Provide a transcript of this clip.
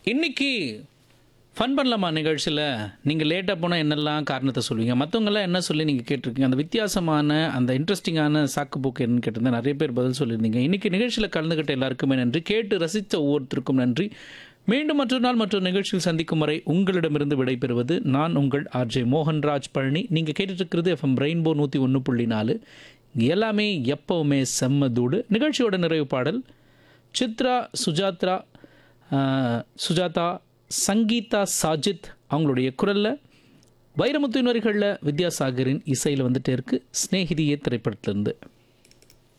இன்னைக்கு ஃபன் பண்ணலாமா நிகழ்ச்சியில் நீங்கள் லேட்டாக போனால் என்னெல்லாம் காரணத்தை சொல்லுவீங்க மற்றவங்கெல்லாம் என்ன சொல்லி நீங்கள் கேட்டிருக்கீங்க அந்த வித்தியாசமான அந்த இன்ட்ரெஸ்டிங்கான சாக்கு போக்கு என்னன்னு கேட்டிருந்தா நிறைய பேர் பதில் சொல்லியிருந்தீங்க இன்னைக்கு நிகழ்ச்சியில் கலந்துக்கிட்ட எல்லாருக்குமே நன்றி கேட்டு ரசித்த ஒவ்வொருத்தருக்கும் நன்றி மீண்டும் மற்றொரு நாள் மற்றொரு நிகழ்ச்சியில் சந்திக்கும் வரை உங்களிடமிருந்து விடைபெறுவது நான் உங்கள் ஆர்ஜே மோகன்ராஜ் பழனி நீங்கள் கேட்டுட்டு இருக்கிறது எஃப்எம் ரெயின்போ நூற்றி ஒன்று புள்ளி நாலு இங்கே எல்லாமே எப்பவுமே செம்ம தூடு நிகழ்ச்சியோட நிறைவு பாடல் சித்ரா சுஜாத்ரா ஆஹ், சுஜாதா சங்கீதா சாஜித் அவங்களுடைய குரலில் வைரமுத்துவின் வரிகளில் வித்யாசாகரின் இசையில் வந்துட்டே இருக்கு ஸ்நேகிதியே திரைப்படத்திலிருந்து